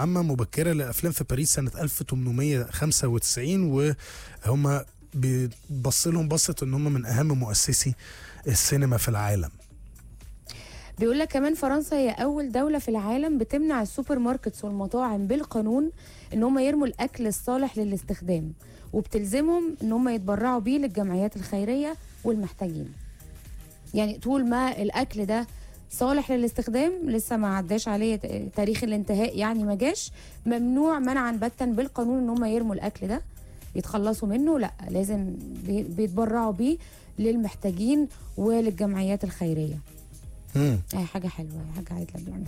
عامة مبكرة للأفلام في باريس سنة 1895 وهم بيبص لهم بصة إن هم من أهم مؤسسي السينما في العالم بيقول لك كمان فرنسا هي اول دوله في العالم بتمنع السوبر ماركتس والمطاعم بالقانون ان هم يرموا الاكل الصالح للاستخدام وبتلزمهم ان هم يتبرعوا بيه للجمعيات الخيريه والمحتاجين يعني طول ما الاكل ده صالح للاستخدام لسه ما عداش عليه ت- تاريخ الانتهاء يعني ما جاش ممنوع منعا باتا بالقانون ان هم يرموا الاكل ده يتخلصوا منه لا لازم بي- بيتبرعوا بيه للمحتاجين وللجمعيات الخيريه مم. اي حاجه حلوه اي حاجه عادله بيعملوها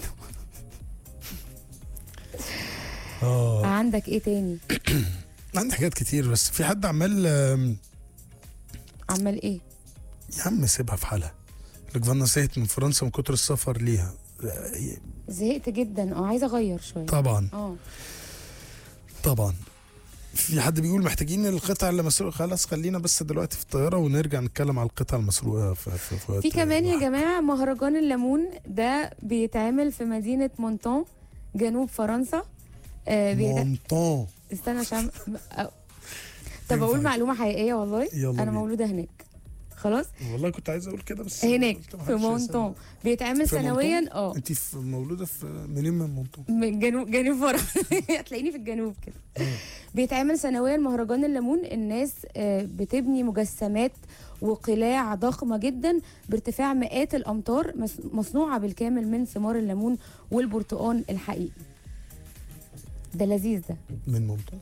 آه عندك ايه تاني عندي حاجات كتير بس في حد عمال آم، عمال ايه يا عم سيبها في حالها لك فانا زهقت من فرنسا من كتر السفر ليها آه، زهقت جدا اه عايزه اغير شويه طبعا اه طبعا في حد بيقول محتاجين القطع اللي مسروقه خلاص خلينا بس دلوقتي في الطياره ونرجع نتكلم على القطع المسروقه في, في, في, وقت في كمان يا واحد. جماعه مهرجان الليمون ده بيتعمل في مدينه مونتون جنوب فرنسا آه بيت... مونطون استنى عشان أ- طب اقول ينفع. معلومه حقيقيه والله يلا انا بينا. مولوده هناك خلاص والله كنت عايز اقول كده بس هناك قلت في محدش مونتون بيتعمل في سنويا اه انت في مولوده في منين من مونطون من جنوب جنوب فرنسا هتلاقيني في الجنوب كده بيتعمل سنويا مهرجان الليمون الناس آه، بتبني مجسمات وقلاع ضخمة جدا بارتفاع مئات الأمتار مس- مصنوعة بالكامل من ثمار الليمون والبرتقال الحقيقي ده لذيذ ده من مونطون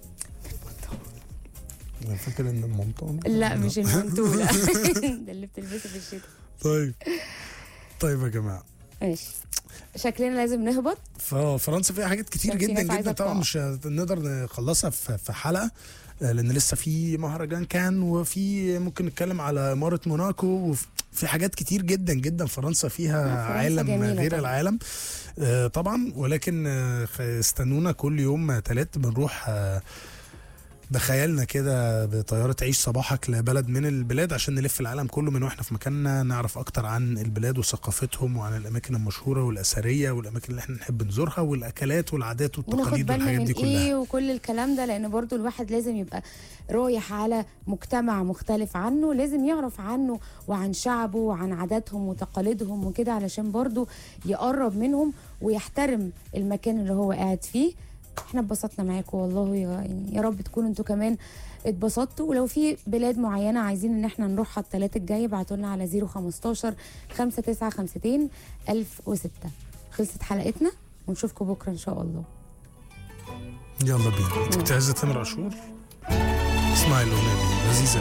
انا فاكر ان المونطون لا مش المنتو لا ده اللي بتلبسه في الشتاء طيب طيب يا جماعه ماشي شكلنا لازم نهبط ففرنسا فيها حاجات كتير كان في جدا ناس عايزة جدا طبعا تقع. مش هنقدر نخلصها في في حلقه آه، لان لسه في مهرجان كان وفي ممكن نتكلم على اماره موناكو وفي في حاجات كتير جدا جدا فرنسا فيها لا، فرنسا عالم جميلة غير طبعا. العالم آه، طبعا ولكن آه، خ- استنونا كل يوم تلات بنروح آه، بخيالنا كده بطيارة عيش صباحك لبلد من البلاد عشان نلف العالم كله من واحنا في مكاننا نعرف اكتر عن البلاد وثقافتهم وعن الاماكن المشهورة والاثرية والاماكن اللي احنا نحب نزورها والاكلات والعادات وناخد والتقاليد بالنا والحاجات من دي كلها ايه وكل الكلام ده لان برضو الواحد لازم يبقى رايح على مجتمع مختلف عنه لازم يعرف عنه وعن شعبه وعن عاداتهم وتقاليدهم وكده علشان برضو يقرب منهم ويحترم المكان اللي هو قاعد فيه احنا اتبسطنا معاكم والله يا, يعني يا رب تكونوا انتوا كمان اتبسطتوا ولو في بلاد معينة عايزين ان احنا نروحها الثلاث الجاي ابعتوا لنا على 015 5952 1006 خلصت حلقتنا ونشوفكم بكرة ان شاء الله يلا بينا انت كنت عايزة تامر عاشور اسمعي الاغنية دي لذيذة